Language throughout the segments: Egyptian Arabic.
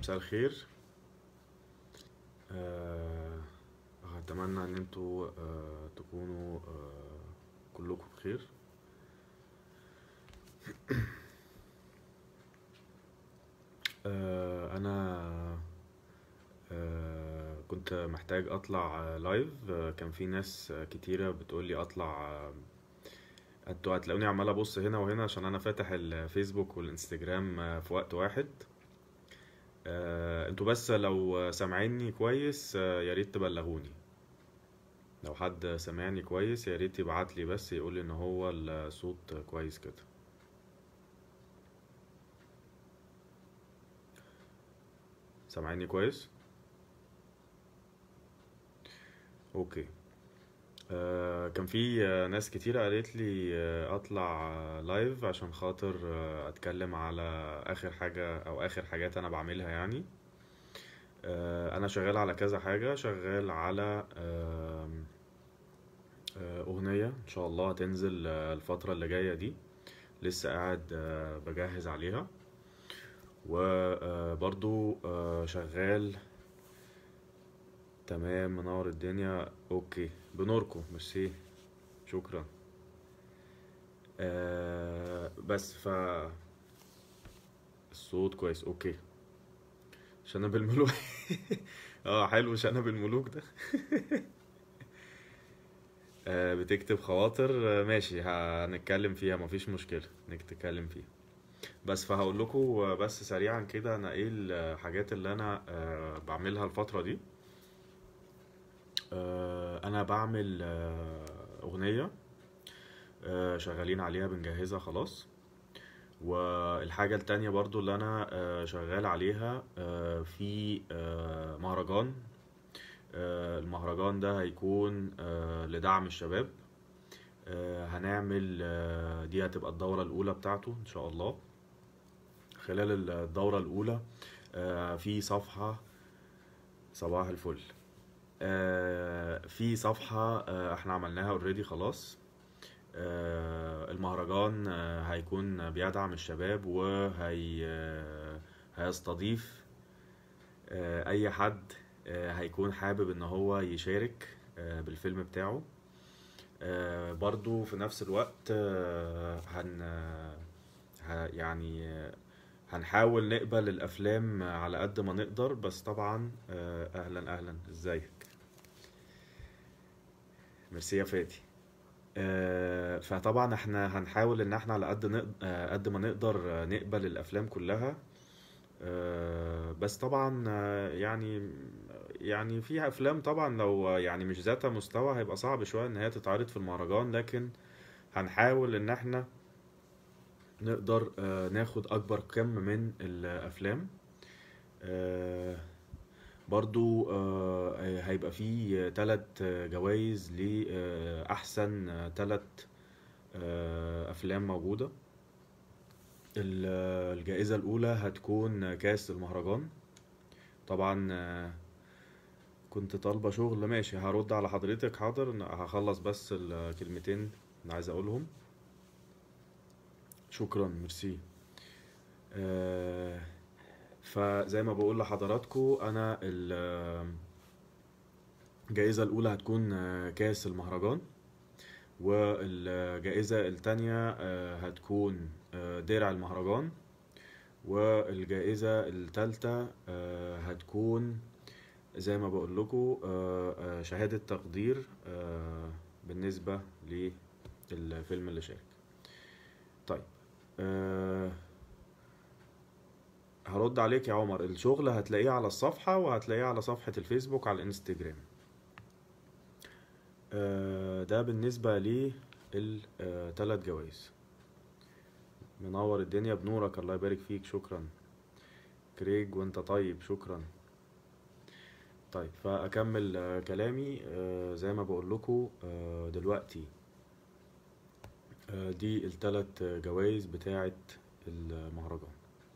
مساء الخير آه، أتمنى إن انتوا آه، تكونوا آه، كلكم بخير آه، أنا آه، كنت محتاج أطلع آه، لايف آه، كان في ناس آه، كتيرة بتقولي أطلع آه، انتوا هتلاقوني عمال أبص هنا وهنا عشان أنا فاتح الفيسبوك والإنستجرام آه، في وقت واحد آه، انتوا بس لو سامعيني كويس آه، يا ريت تبلغوني لو حد سامعني كويس يا ريت يبعت لي بس يقول لي ان هو الصوت كويس كده سامعيني كويس اوكي آه كان في آه، ناس كتيرة قالت لي آه، اطلع آه، لايف عشان خاطر آه، اتكلم على اخر حاجة او اخر حاجات انا بعملها يعني آه، انا شغال على كذا حاجة شغال على آم، آه، اغنية ان شاء الله هتنزل آه، الفترة اللي جاية دي لسه قاعد آه، بجهز عليها وبرضو شغال تمام منور الدنيا اوكي بنوركم ميرسي شكرا آه، بس ف الصوت كويس اوكي شنب الملوك اه حلو شنب الملوك ده آه، بتكتب خواطر آه، ماشي هنتكلم فيها مفيش مشكلة انك تتكلم فيها بس فهقول لكم بس سريعا كده انا ايه الحاجات اللي انا آه، بعملها الفترة دي آه، انا بعمل آه، اغنية آه، شغالين عليها بنجهزها خلاص والحاجة التانية برضو اللي انا آه، شغال عليها آه، في آه، مهرجان آه، المهرجان ده هيكون آه، لدعم الشباب آه، هنعمل آه، دي هتبقى الدورة الأولى بتاعته إن شاء الله خلال الدورة الأولى آه، في صفحة صباح الفل آه، في صفحة آه، احنا عملناها اوريدي خلاص آه، المهرجان آه، هيكون بيدعم الشباب وهي آه، هيستضيف آه، اي حد آه، هيكون حابب ان هو يشارك آه، بالفيلم بتاعه آه، برضو في نفس الوقت آه، هن ه- يعني آه، هنحاول نقبل الافلام على قد ما نقدر بس طبعا آه، اهلا اهلا ازيك ميرسي يا فادي آه، فطبعا احنا هنحاول ان احنا على قد نقد... آه، قد ما نقدر آه، نقبل الافلام كلها آه، بس طبعا آه، يعني يعني في افلام طبعا لو يعني مش ذات مستوى هيبقى صعب شوية ان هي تتعرض في المهرجان لكن هنحاول ان احنا نقدر آه، ناخد اكبر كم من الافلام آه، برضو آه، هيبقى فيه تلات جوائز لأحسن تلات آه، أفلام موجودة ال- الجائزة الأولى هتكون كاس المهرجان طبعا آه، كنت طالبة شغل ماشي هرد على حضرتك حاضر هخلص بس الكلمتين اللي عايز أقولهم شكرا ميرسي آه، فزي ما بقول لحضراتكم أنا ال- الجائزة الأولى هتكون آه، كاس المهرجان والجائزة التانية آه، هتكون آه، درع المهرجان والجائزة التالتة آه، هتكون زي ما بقول لكم شهادة تقدير آه، بالنسبة للفيلم اللي شارك طيب آه، هرد عليك يا عمر الشغل هتلاقيه على الصفحة وهتلاقيه على صفحة الفيسبوك على الانستجرام آه، ده بالنسبة للثلاث جوائز منور الدنيا بنورك الله يبارك فيك شكرا كريج وانت طيب شكرا طيب فأكمل آه، كلامي آه، زي ما بقول لكم دلوقتي آه، دي الثلاث جوائز بتاعة المهرجان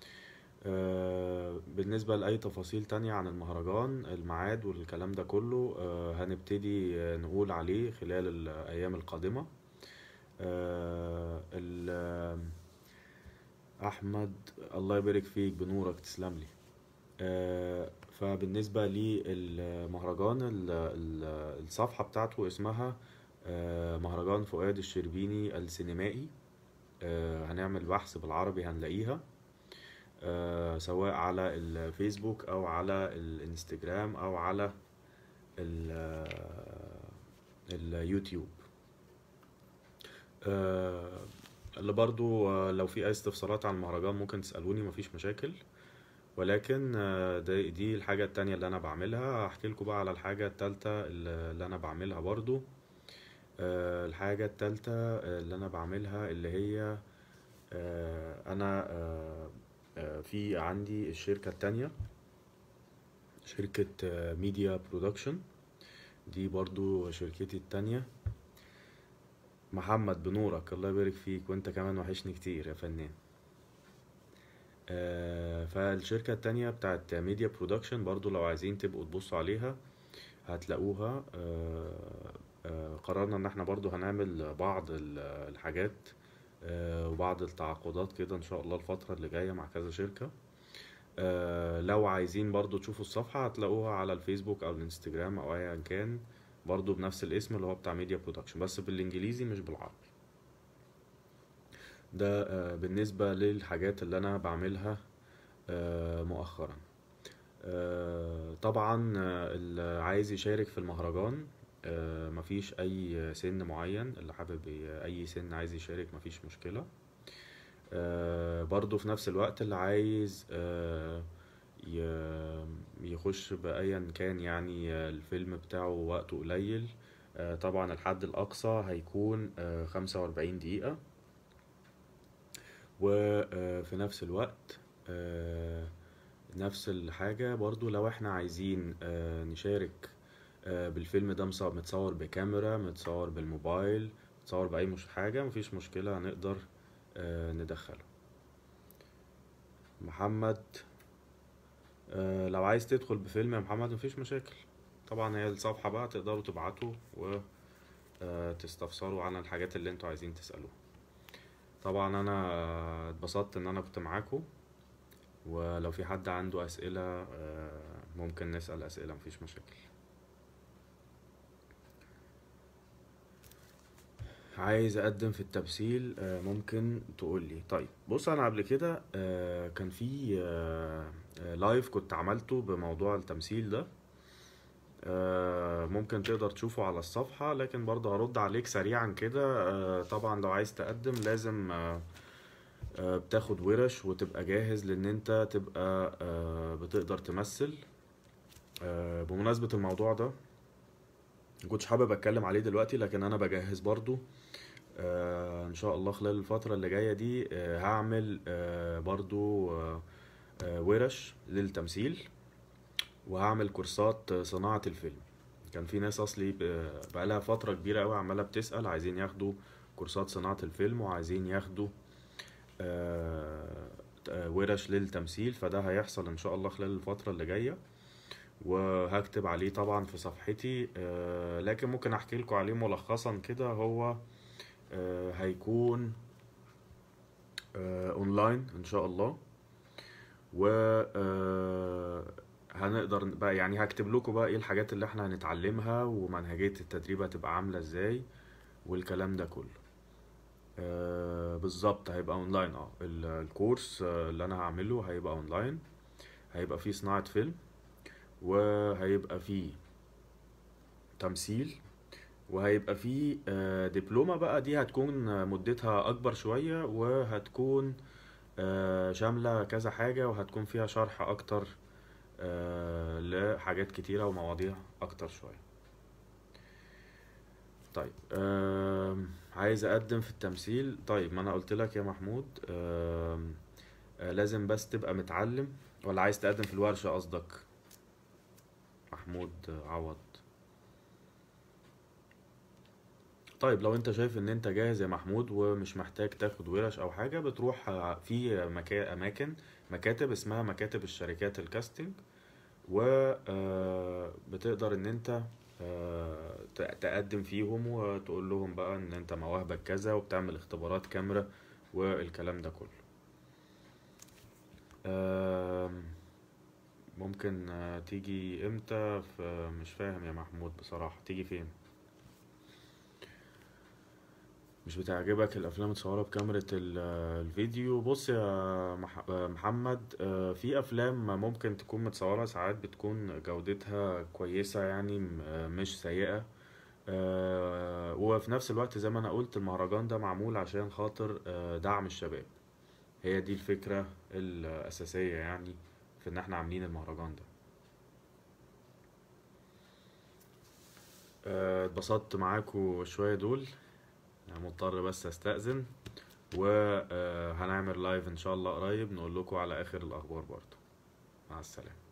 آه، بالنسبة لأي تفاصيل تانية عن المهرجان الميعاد والكلام ده كله آه، هنبتدي آه، نقول عليه خلال الأيام القادمة آه، ال- أحمد الله يبارك فيك بنورك تسلم لي آه، فبالنسبة للمهرجان ال- ال- الصفحة بتاعته اسمها آه، مهرجان فؤاد الشربيني السينمائي آه، هنعمل بحث بالعربي هنلاقيها آه، سواء على الفيسبوك او على الانستجرام او على ال- اليوتيوب آه، اللي برضو آه، لو في اي استفسارات عن المهرجان ممكن تسألوني مفيش مشاكل ولكن آه، دي, دي الحاجة التانية اللي انا بعملها هحكي لكم بقى على الحاجة التالتة اللي اللي انا بعملها برضو آه، الحاجة التالتة آه، اللي انا بعملها اللي هي آه، انا آه، آه، في عندي الشركة التانية شركة ميديا برودكشن دي برضو شركتي التانية محمد بنورك الله يبارك فيك وانت كمان وحشني كتير يا فنان آه، فالشركة التانية بتاعت ميديا برودكشن برضو لو عايزين تبقوا تبصوا عليها هتلاقوها آه، آه، قررنا ان احنا برضو هنعمل بعض ال- الحاجات آه، وبعض التعاقدات كده ان شاء الله الفترة اللي جاية مع كذا شركة آه، لو عايزين برضو تشوفوا الصفحة هتلاقوها على الفيسبوك او الانستجرام او ايا كان برضو بنفس الاسم اللي هو بتاع ميديا برودكشن بس بالانجليزي مش بالعربي ده آه، بالنسبة للحاجات اللي انا بعملها آه، مؤخرا آه، طبعا آه، اللي عايز يشارك في المهرجان آه، مفيش اي سن معين اللي حابب ي- اي سن عايز يشارك مفيش مشكلة آه، برضو في نفس الوقت اللي عايز آه، ي- يخش بأيا كان يعني آه، الفيلم بتاعه وقته قليل آه، طبعا الحد الأقصى هيكون خمسة وأربعين دقيقة وفي نفس الوقت آه، نفس الحاجة برضو لو احنا عايزين آه، نشارك آه، بالفيلم ده مص- متصور بكاميرا متصور بالموبايل متصور بأي مش حاجة مفيش مشكلة هنقدر آه، ندخله محمد آه، لو عايز تدخل بفيلم يا محمد مفيش مشاكل طبعا هي الصفحة بقى تقدروا تبعتوا وتستفسروا عن الحاجات اللي انتوا عايزين تسألوها طبعا انا آه، اتبسطت ان انا كنت معاكم ولو في حد عنده اسئلة آه، ممكن نسأل اسئلة مفيش مشاكل عايز اقدم في التمثيل آه، ممكن تقولي طيب بص انا قبل كده آه، كان في آه، آه، لايف كنت عملته بموضوع التمثيل ده آه، ممكن تقدر تشوفه على الصفحة لكن برضه هرد عليك سريعا كده آه، طبعا لو عايز تقدم لازم آه، آه، بتاخد ورش وتبقى جاهز لان انت تبقى آه، بتقدر تمثل آه، بمناسبة الموضوع ده مكنتش حابب اتكلم عليه دلوقتي لكن انا بجهز برضو آه، ان شاء الله خلال الفترة اللي جاية دي آه، هعمل آه، برضو آه، آه، ورش للتمثيل وهعمل كورسات صناعة الفيلم كان في ناس اصلي ب- بقالها فترة كبيرة قوي عمالة بتسأل عايزين ياخدوا كورسات صناعة الفيلم وعايزين ياخدوا آه، آه، ورش للتمثيل فده هيحصل ان شاء الله خلال الفترة اللي جاية وهكتب عليه طبعا في صفحتي آه، لكن ممكن احكي لكم عليه ملخصا كده هو آه، هيكون آه، اونلاين ان شاء الله و آه، هنقدر بقى يعني هكتب لكم بقى ايه الحاجات اللي احنا هنتعلمها ومنهجية التدريب هتبقى عاملة ازاي والكلام ده كله آه، بالظبط هيبقى اونلاين اه ال- الكورس آه، اللي انا هعمله هيبقى اونلاين هيبقى فيه صناعة فيلم وهيبقى فيه تمثيل وهيبقى فيه آه، دبلومة بقى دي هتكون آه، مدتها أكبر شوية وهتكون آه، شاملة كذا حاجة وهتكون فيها شرح أكتر آه، لحاجات كتيرة ومواضيع أكتر شوية طيب آم، عايز أقدم في التمثيل طيب ما أنا قلت لك يا محمود آم، آه، لازم بس تبقى متعلم ولا عايز تقدم في الورشة قصدك محمود عوض طيب لو انت شايف ان انت جاهز يا محمود ومش محتاج تاخد ورش او حاجة بتروح في مكا... اماكن مكاتب اسمها مكاتب الشركات الكاستنج وبتقدر ان انت آه، ت- تقدم فيهم وتقول لهم بقى ان انت مواهبك كذا وبتعمل اختبارات كاميرا والكلام ده كله آم، ممكن آه، تيجي امتى في مش فاهم يا محمود بصراحة تيجي فين مش بتعجبك الافلام متصوره بكاميرا ال- الفيديو بص يا مح- محمد آه، في افلام ممكن تكون متصوره ساعات بتكون جودتها كويسه يعني م- آه، مش سيئه آه، وفي نفس الوقت زي ما انا قلت المهرجان ده معمول عشان خاطر آه، دعم الشباب هي دي الفكره الاساسيه يعني في ان احنا عاملين المهرجان ده آه، اتبسطت معاكو شويه دول يعني مضطر بس استأذن وهنعمل لايف ان شاء الله قريب نقول لكم على اخر الاخبار برضو مع السلامة